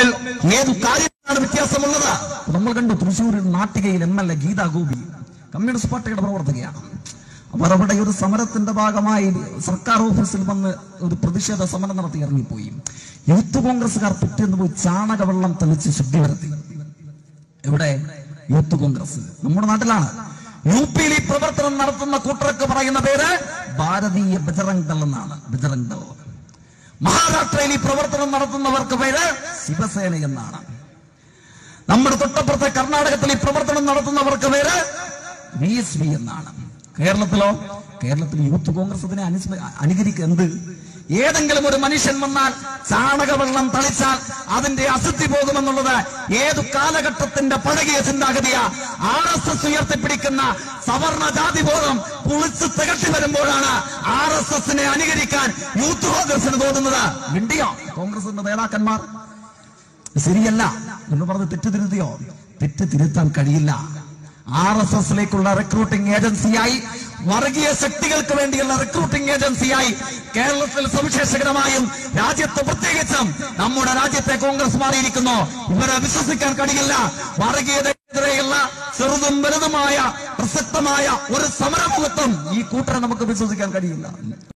തമ്മിൽ ഏതു കാര്യത്തിലാണ് വ്യത്യാസമുള്ളത് നമ്മൾ കണ്ടു തൃശ്ശൂരിൽ നാട്ടികയിൽ M L A Geetha Gopi communist പാർട്ടിയുടെ പ്രവർത്തകയാണ് അവർ അവിടെ ഒരു സമരത്തിന്റെ ഭാഗമായി സർക്കാർ ഓഫീസിൽ വന്ന് ഒരു പ്രതിഷേധ സമരം നടത്തി ഇറങ്ങിപ്പോയി യൂത്ത് കോൺഗ്രസ്സുകാർ പിറ്റേന്ന് പോയി ചാണകവെള്ളം തെളിച്ച് ശുദ്ധി വരുത്തി എവിടെ യൂത്ത് കോൺഗ്രസ് നമ്മുടെ നാട്ടിലാണ് യു പിയിൽ ഈ പ്രവർത്തനം നടത്തുന്ന കൂട്ടർക്ക് പറയുന്ന പേര് ഭാരതീയ ബജറംഗ് ദൾ എന്നാണ് ബജറംഗ് ദൾ മഹാരാഷ്ട്രയിൽ ഈ പ്രവർത്തനം നടത്തുന്നവർക്ക് പേര് ശിവസേന എന്നാണ് നമ്മുടെ തൊട്ടപ്പുറത്തെ കർണാടകത്തിൽ ഈ പ്രവർത്തനം നടത്തുന്നവർക്ക് പേര് ബി എസ് പി എന്നാണ് കേരളത്തിലോ കേരളത്തിൽ യൂത്ത് കോൺഗ്രസ് ഇതിനെ അനുസ്മ അനുകരിക്കുക എന്ത് ഏതെങ്കിലും ഒരു മനുഷ്യൻ വന്നാൽ ചാണകവെള്ളം തളിച്ചാൽ അതിന്റെ അസിദ്ധി പോകുമെന്നുള്ളത് ഏതു കാലഘട്ടത്തിന്റെ പഴകിയ ചിന്താഗതിയ ആർ എസ് എസ് ഉയർത്തിപ്പിടിക്കുന്ന സവർണ ജാതിബോധം കുളിച്ച് തികട്ടി വരുമ്പോഴാണ് ആർ എസ് എസിനെ അനുകരിക്കാൻ യൂത്ത് കോൺഗ്രസിന് തോന്നുന്നത് മിണ്ടിയോ കോൺഗ്രസിന്റെ നേതാക്കന്മാർ ശരിയല്ല എന്ന് പറഞ്ഞ് തെറ്റ് തിരുത്തിയോ തെറ്റ് തിരുത്താൻ കഴിയില്ല ആർ എസ് എസിലേക്കുള്ള റിക്രൂട്ടിംഗ് ഏജൻസിയായി വർഗീയ ശക്തികൾക്ക് വേണ്ടിയുള്ള റിക്രൂട്ടിംഗ് ഏജൻസിയായി കേരളത്തിൽ സവിശേഷകരമായും രാജ്യത്ത് പ്രത്യേകിച്ചും നമ്മുടെ രാജ്യത്തെ കോൺഗ്രസ് മാറിയിരിക്കുന്നു ഇവരെ വിശ്വസിക്കാൻ കഴിയില്ല വർഗീയതയെതിരെയുള്ള ചെറുതും വലുതുമായ പ്രസക്തമായ ഒരു സമരമുഖത്തും ഈ കൂട്ടരെ നമുക്ക് വിശ്വസിക്കാൻ കഴിയില്ല